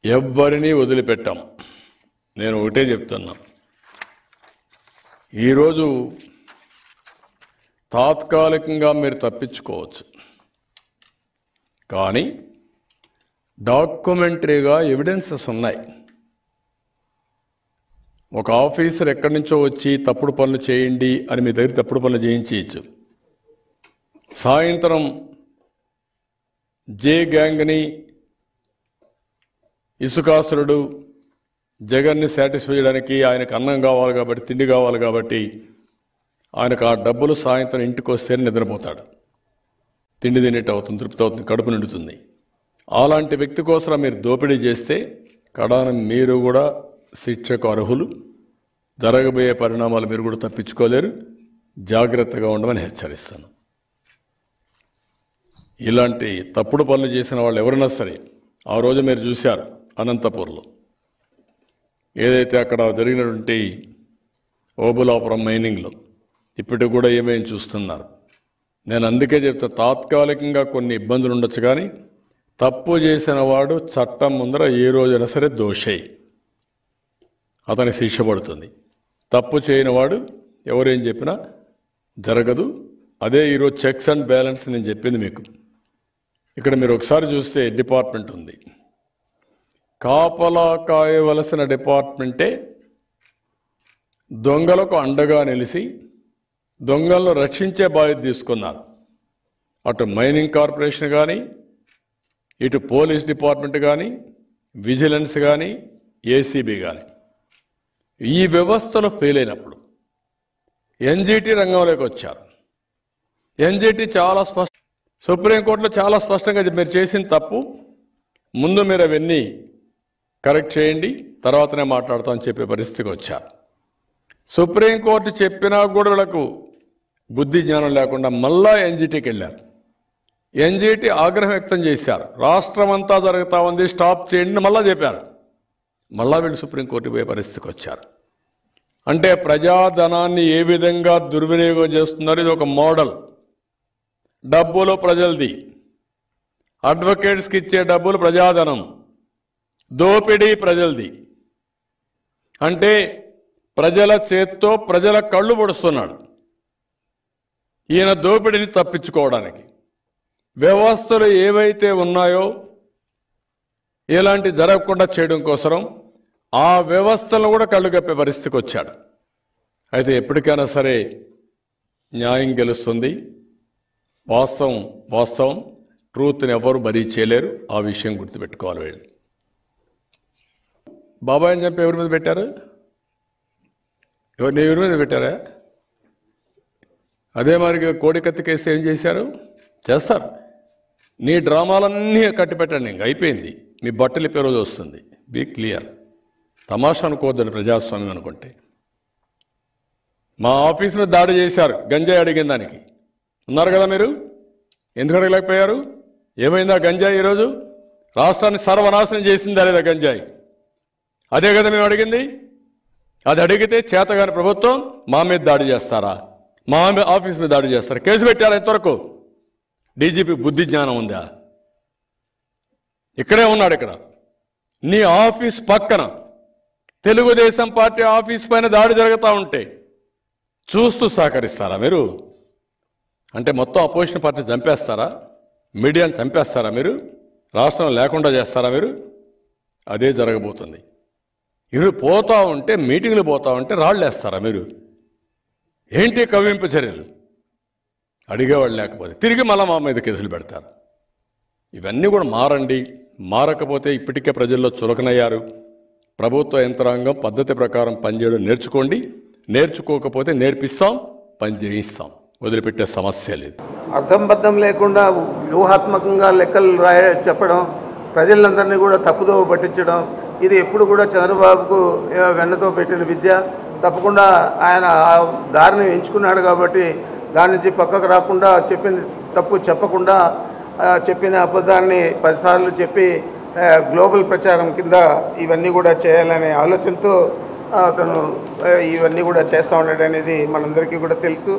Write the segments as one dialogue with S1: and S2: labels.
S1: ఎవ్వరినీ వదిలిపెట్టాం నేను ఒకటే చెప్తున్నా ఈరోజు తాత్కాలికంగా మీరు తప్పించుకోవచ్చు కానీ డాక్యుమెంటరీగా ఎవిడెన్సెస్ ఉన్నాయి ఒక ఆఫీసర్ ఎక్కడి నుంచో వచ్చి తప్పుడు పనులు చేయండి అని మీ దగ్గర తప్పుడు పనులు చేయించవచ్చు సాయంత్రం జే గ్యాంగ్ని ఇసుకాసురుడు జగన్ని సాటిస్ఫై చేయడానికి ఆయనకు అన్నం కావాలి కాబట్టి తిండి కావాలి కాబట్టి ఆయనకు ఆ డబ్బులు సాయంత్రం ఇంటికి వస్తే నిద్రపోతాడు తిండి తినేట్టు అవుతుంది తృప్తి అవుతుంది కడుపు నిండుతుంది అలాంటి వ్యక్తి కోసం మీరు దోపిడీ చేస్తే కడాన మీరు కూడా శిక్షకు అర్హులు జరగబోయే పరిణామాలు మీరు కూడా తప్పించుకోలేరు జాగ్రత్తగా ఉండమని హెచ్చరిస్తాను ఇలాంటి తప్పుడు పనులు చేసిన వాళ్ళు ఎవరైనా సరే ఆ రోజు మీరు చూశారు అనంతపూర్లో ఏదైతే అక్కడ జరిగినటువంటి ఓబులాపురం మైనింగ్లో ఇప్పటికి కూడా ఏమేమి చూస్తున్నారు నేను అందుకే చెప్తా తాత్కాలికంగా కొన్ని ఇబ్బందులు ఉండొచ్చు కానీ తప్పు చేసిన వాడు చట్టం ముందర ఏ రోజైనా సరే దోషే అతనికి శిక్ష పడుతుంది తప్పు చేయని వాడు ఎవరేం చెప్పినా జరగదు అదే ఈరోజు చెక్స్ అండ్ బ్యాలెన్స్ నేను చెప్పింది మీకు ఇక్కడ మీరు ఒకసారి చూస్తే డిపార్ట్మెంట్ ఉంది కాపలా కాయవలసిన డిపార్ట్మెంటే దొంగలకు అండగా నిలిచి దొంగలను రక్షించే బాధ్యత తీసుకున్నారు అటు మైనింగ్ కార్పొరేషన్ కానీ ఇటు పోలీస్ డిపార్ట్మెంట్ కానీ విజిలెన్స్ కానీ ఏసీబీ కానీ ఈ వ్యవస్థలో ఫెయిల్ అయినప్పుడు ఎన్జిటి రంగంలోకి వచ్చారు ఎన్జిటి చాలా స్పష్ట సుప్రీంకోర్టులో చాలా స్పష్టంగా చెప్పి మీరు చేసిన తప్పు ముందు మీరు అవన్నీ కరెక్ట్ చేయండి తర్వాతనే మాట్లాడతామని చెప్పే పరిస్థితికి వచ్చారు సుప్రీంకోర్టు చెప్పినా కూడా వీళ్ళకు బుద్ధి జ్ఞానం లేకుండా మళ్ళా ఎన్జిటికి వెళ్ళారు ఎన్జిటి ఆగ్రహం వ్యక్తం చేశారు రాష్ట్రం అంతా జరుగుతా ఉంది స్టాప్ చేయండి అని మళ్ళా చెప్పారు మళ్ళా వీళ్ళు సుప్రీంకోర్టు పోయే పరిస్థితికి వచ్చారు అంటే ప్రజాధనాన్ని ఏ విధంగా దుర్వినియోగం చేస్తున్నారు ఇది ఒక మోడల్ డబ్బులు ప్రజలది అడ్వకేట్స్కి ఇచ్చే డబ్బులు ప్రజాధనం దోపిడీ ప్రజలది అంటే ప్రజల చేత్తో ప్రజల కళ్ళు పొడుస్తున్నాడు ఈయన దోపిడీని తప్పించుకోవడానికి వ్యవస్థలు ఏవైతే ఉన్నాయో ఇలాంటి జరగకుండా చేయడం కోసం ఆ వ్యవస్థలను కూడా కళ్ళు కప్పే పరిస్థితికి వచ్చాడు అయితే ఎప్పటికైనా సరే న్యాయం గెలుస్తుంది వాస్తవం వాస్తవం ట్రూత్ని ఎవరు బరీ చేయలేరు ఆ విషయం గుర్తుపెట్టుకోవాలి వీళ్ళు బాబాయ్ని చంపి ఎవరి మీద పెట్టారు ఎవరిని ఎవరి మీద పెట్టారా అదే మరి కోడికత్తి కేసు ఏం చేశారు చేస్తారు నీ డ్రామాలన్నీ కట్టి పెట్టండి ఇంక అయిపోయింది మీ బట్టలు ఇప్పే రోజు వస్తుంది బీ క్లియర్ తమాషా అనుకోవద్దని ప్రజాస్వామ్యం అనుకుంటే మా ఆఫీస్ మీద దాడి చేశారు గంజాయి అడిగిన దానికి ఉన్నారు కదా మీరు ఎందుకు అడగలేకపోయారు ఏమైందా గంజాయి ఈరోజు రాష్ట్రాన్ని సర్వనాశనం చేసిందా లేదా గంజాయి అదే కదా మేము అడిగింది అది అడిగితే చేతగాని ప్రభుత్వం మా మీద దాడి చేస్తారా మా మీ- ఆఫీస్ మీద దాడి చేస్తారా కేసు పెట్టారా ఇంతవరకు డీజీపీ బుద్ధి జ్ఞానం ఉందా ఇక్కడే ఉన్నాడు ఇక్కడ నీ ఆఫీస్ పక్కన తెలుగుదేశం పార్టీ ఆఫీస్ పైన దాడి జరుగుతూ ఉంటే చూస్తూ సహకరిస్తారా మీరు అంటే మొత్తం అపోజిషన్ పార్టీ చంపేస్తారా మీడియాని చంపేస్తారా మీరు రాష్ట్రం లేకుండా చేస్తారా మీరు అదే జరగబోతుంది ఇరు పోతా ఉంటే మీటింగ్లు పోతా ఉంటే రాళ్ళు వేస్తారా మీరు ఏంటి కవ్వింపు చర్యలు అడిగేవాళ్ళు లేకపోతే తిరిగి మళ్ళా మా మీద కేసులు పెడతారు ఇవన్నీ కూడా మారండి మారకపోతే ఇప్పటికే ప్రజల్లో చులకనయ్యారు ప్రభుత్వ యంత్రాంగం పద్ధతి ప్రకారం పనిచేయడం నేర్చుకోండి నేర్చుకోకపోతే నేర్పిస్తాం పని చేయిస్తాం వదిలిపెట్టే సమస్య లేదు
S2: అర్థం బద్ధం లేకుండా వ్యూహాత్మకంగా లెక్కలు రాయ చెప్పడం ప్రజలందరినీ కూడా తప్పుదోవ పట్టించడం ఇది ఎప్పుడు కూడా చంద్రబాబుకు ఏ, వెన్నతో పెట్టిన విద్య తప్పకుండా ఆయన ఆ దారిని ఎంచుకున్నాడు కాబట్టి దాని నుంచి పక్కకు రాకుండా చెప్పిన తప్పు చెప్పకుండా ఆ, చెప్పిన అబద్ధాన్ని పదిసార్లు చెప్పి ఆ, గ్లోబల్ ప్రచారం కింద ఇవన్నీ కూడా చేయాలనే ఆలోచనతో ఆ, అతను ఆ, ఇవన్నీ కూడా చేస్తూ ఉన్నాడు అనేది మనందరికీ కూడా తెలుసు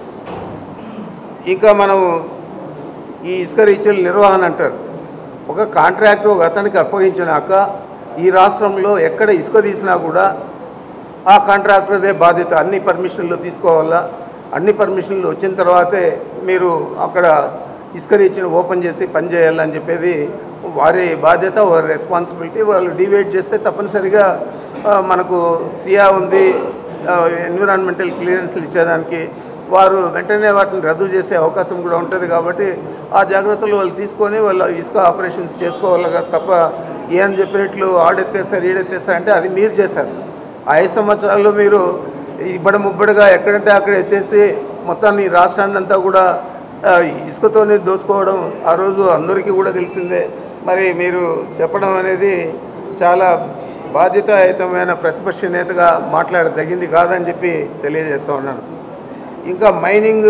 S2: ఇంకా మనం ఈ ఇసుక రీచ్ల నిర్వహణ అంటారు ఒక కాంట్రాక్ట్ ఒక అతనికి అప్పగించినాక ఈ రాష్ట్రంలో ఎక్కడ ఇసుక తీసినా కూడా ఆ కాంట్రాక్టర్దే బాధ్యత అన్ని పర్మిషన్లు తీసుకోవాలా అన్ని పర్మిషన్లు వచ్చిన తర్వాతే మీరు అక్కడ ఇసుక రీచ్ని ఓపెన్ చేసి పని చేయాలని చెప్పేది వారి బాధ్యత వారి రెస్పాన్సిబిలిటీ వాళ్ళు డివైడ్ చేస్తే తప్పనిసరిగా ఆ, మనకు సియా ఉంది ఎన్విరాన్మెంటల్ క్లియరెన్స్లు ఇచ్చేదానికి వారు వెంటనే వాటిని రద్దు చేసే అవకాశం కూడా ఉంటుంది కాబట్టి ఆ జాగ్రత్తలు వాళ్ళు తీసుకొని వాళ్ళు ఇసుక ఆపరేషన్స్ చేసుకోవాలి కదా తప్ప ఏం చెప్పినట్లు ఆడెత్తేస్తారు ఈడెత్తేస్తారు అంటే అది మీరు చేశారు ఆ ఐదు సంవత్సరాల్లో మీరు ఇబ్బడి ముబ్బడిగా ఎక్కడంటే అక్కడ ఎత్తేసి మొత్తాన్ని ఈ రాష్ట్రాన్ని అంతా కూడా ఆ, ఇసుకతోనే దోచుకోవడం ఆ రోజు అందరికీ కూడా తెలిసిందే మరి మీరు చెప్పడం అనేది చాలా బాధ్యతాయుతమైన ప్రతిపక్ష నేతగా మాట్లాడదగింది కాదని చెప్పి తెలియజేస్తూ ఉన్నాను ఇంకా మైనింగ్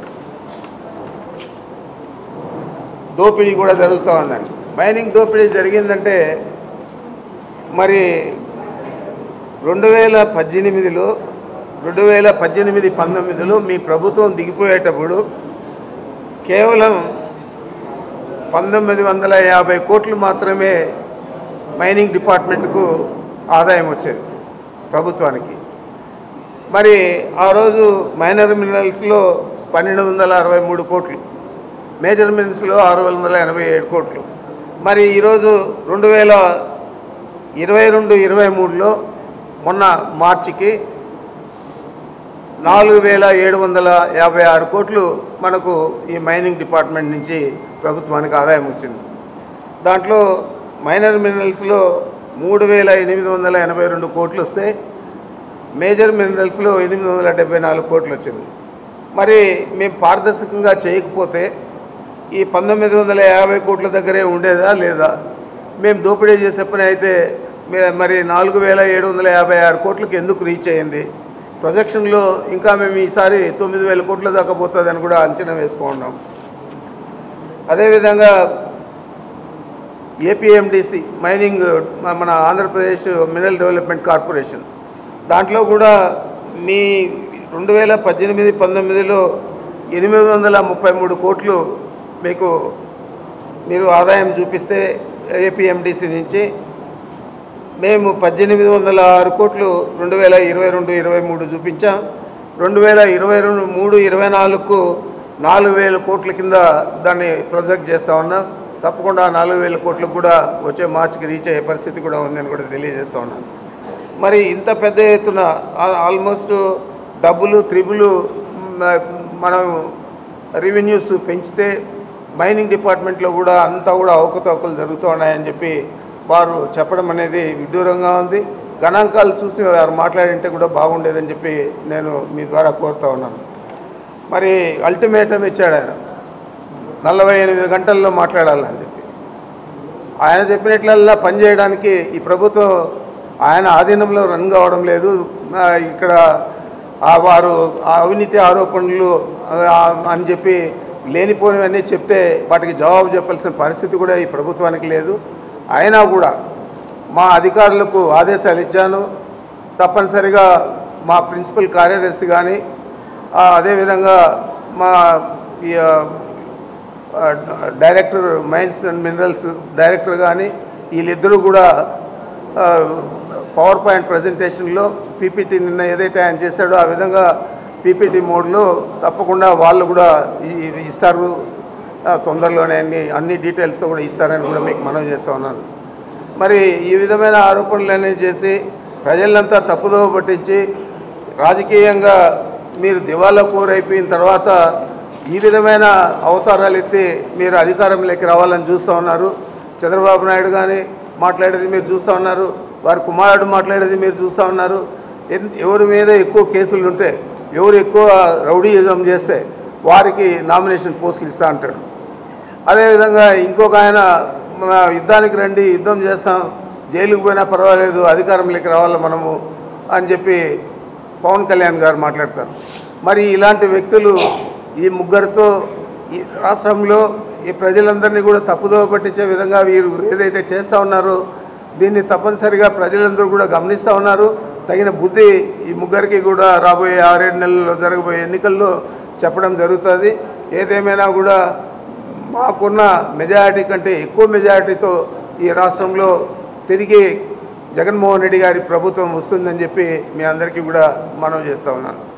S2: దోపిడీ కూడా జరుగుతూ ఉందండి మైనింగ్ దోపిడీ జరిగిందంటే మరి రెండు వేల పద్దెనిమిదిలో రెండు వేల పద్దెనిమిది పంతొమ్మిదిలో మీ ప్రభుత్వం దిగిపోయేటప్పుడు కేవలం పంతొమ్మిది వందల యాభై కోట్లు మాత్రమే మైనింగ్ డిపార్ట్మెంట్కు ఆదాయం వచ్చేది ప్రభుత్వానికి మరి ఆ రోజు మైనర్ మినరల్స్లో పన్నెండు వందల అరవై మూడు కోట్లు మేజర్ మినరల్స్లో ఆరు వందల ఎనభై ఏడు కోట్లు మరి ఈరోజు రెండు వేల ఇరవై రెండు ఇరవై మూడులో మొన్న మార్చికి నాలుగు వేల ఏడు వందల యాభై ఆరు కోట్లు మనకు ఈ మైనింగ్ డిపార్ట్మెంట్ నుంచి ప్రభుత్వానికి ఆదాయం వచ్చింది దాంట్లో మైనర్ మినరల్స్లో మూడు వేల ఎనిమిది వందల ఎనభై రెండు కోట్లు వస్తే మేజర్ మినరల్స్లో ఎనిమిది వందల డెబ్బై నాలుగు కోట్లు వచ్చింది మరి మేము పారదర్శకంగా చేయకపోతే ఈ పంతొమ్మిది వందల యాభై కోట్ల దగ్గరే ఉండేదా లేదా మేము దోపిడీ చేసే పని అయితే మే- మరి నాలుగు వేల ఏడు వందల యాభై ఆరు కోట్లకి ఎందుకు రీచ్ అయ్యింది ప్రొజెక్షన్లో ఇంకా మేము ఈసారి తొమ్మిది వేల కోట్ల దాకా పోతుందని కూడా అంచనా వేసుకున్నాం అదేవిధంగా ఏపీఎండిసి మైనింగ్ మ- మన ఆంధ్రప్రదేశ్ మినరల్ డెవలప్మెంట్ కార్పొరేషన్ దాంట్లో కూడా మీ రెండు వేల పద్దెనిమిది పంతొమ్మిదిలో ఎనిమిది వందల ముప్పై మూడు కోట్లు మీకు మీరు ఆదాయం చూపిస్తే ఏపీఎండిసి నుంచి మేము పద్దెనిమిది వందల ఆరు కోట్లు రెండు వేల ఇరవై రెండు ఇరవై మూడు చూపించాం రెండు వేల ఇరవై రెండు మూడు ఇరవై నాలుగుకు నాలుగు వేల కోట్ల కింద దాన్ని ప్రొజెక్ట్ చేస్తా ఉన్నాం తప్పకుండా ఆ నాలుగు వేల కోట్లకు కూడా వచ్చే మార్చికి రీచ్ అయ్యే పరిస్థితి కూడా ఉందని కూడా తెలియజేస్తా ఉన్నాను మరి ఇంత పెద్ద ఎత్తున ఆ- ఆల్మోస్ట్ డబ్బులు త్రిబులు మ- మనం రెవెన్యూస్ పెంచితే మైనింగ్ డిపార్ట్మెంట్లో కూడా అంతా కూడా అవకతవకలు జరుగుతూ ఉన్నాయని చెప్పి వారు చెప్పడం అనేది విడ్డూరంగా ఉంది గణాంకాలు చూసి వారు మాట్లాడింటే కూడా బాగుండేదని చెప్పి నేను మీ ద్వారా కోరుతా ఉన్నాను మరి అల్టిమేటం ఇచ్చాడు ఆయన నలభై ఎనిమిది గంటల్లో మాట్లాడాలని చెప్పి ఆయన చెప్పినట్లల్లా పనిచేయడానికి ఈ ప్రభుత్వం ఆయన ఆధీనంలో రన్ కావడం లేదు ఆ, ఇక్కడ ఆ వారు ఆ అవినీతి ఆరోపణలు ఆ, అని చెప్పి లేనిపోనివన్నీ చెప్తే వాటికి జవాబు చెప్పాల్సిన పరిస్థితి కూడా ఈ ప్రభుత్వానికి లేదు అయినా కూడా మా అధికారులకు ఆదేశాలు ఇచ్చాను తప్పనిసరిగా మా ప్రిన్సిపల్ కార్యదర్శి కానీ అదేవిధంగా మా ఈ ఆ, ఆ, director mines and minerals director కానీ వీళ్ళిద్దరూ కూడా ఆ, పవర్ పాయింట్ ప్రజెంటేషన్లో పీపీటీ నిన్న ఏదైతే ఆయన చేశాడో ఆ విధంగా పీపీటీ మోడ్లో తప్పకుండా వాళ్ళు కూడా ఈ- ఇది ఇస్తారు ఆ, తొందరలోనే అన్ని అన్ని డీటెయిల్స్ కూడా ఇస్తారని కూడా మీకు మనవి చేస్తా ఉన్నాను మరి ఈ విధమైన ఆరోపణలన్నీ చేసి ప్రజలంతా తప్పుదోవ పట్టించి రాజకీయంగా మీరు దివాలా కోరైపోయిన తర్వాత ఈ విధమైన అవతారాలు ఎత్తి మీరు అధికారంలోకి రావాలని చూస్తూ ఉన్నారు చంద్రబాబు నాయుడు కానీ మాట్లాడేది మీరు చూస్తూ ఉన్నారు వారి కుమారుడు మాట్లాడేది మీరు చూస్తూ ఉన్నారు ఎన్- ఎవరి మీద ఎక్కువ కేసులు ఉంటే ఎవరు ఎక్కువ రౌడీయిజం చేస్తే వారికి నామినేషన్ పోస్టులు ఇస్తా అంటాడు అదేవిధంగా ఇంకొక ఆయన "మా యుద్ధానికి రండి యుద్ధం చేస్తాం జైలుకు పోయినా పర్వాలేదు అధికారంలోకి రావాలి మనము అని చెప్పి పవన్ కళ్యాణ్ గారు మాట్లాడతారు మరి ఇలాంటి వ్యక్తులు ఈ ముగ్గురితో ఈ రాష్ట్రంలో ఈ ప్రజలందరినీ కూడా తప్పుదోవ పట్టించే విధంగా వీరు ఏదైతే చేస్తూ ఉన్నారో దీన్ని తప్పనిసరిగా ప్రజలందరూ కూడా గమనిస్తూ ఉన్నారు తగిన బుద్ధి ఈ ముగ్గురికి కూడా రాబోయే ఆరేడు నెలల్లో జరగబోయే ఎన్నికల్లో చెప్పడం జరుగుతుంది ఏదేమైనా కూడా మాకున్న మెజారిటీ కంటే ఎక్కువ మెజారిటీతో ఈ రాష్ట్రంలో తిరిగి జగన్మోహన్ రెడ్డి గారి ప్రభుత్వం వస్తుందని చెప్పి మీ అందరికీ కూడా మనవి చేస్తా ఉన్నాను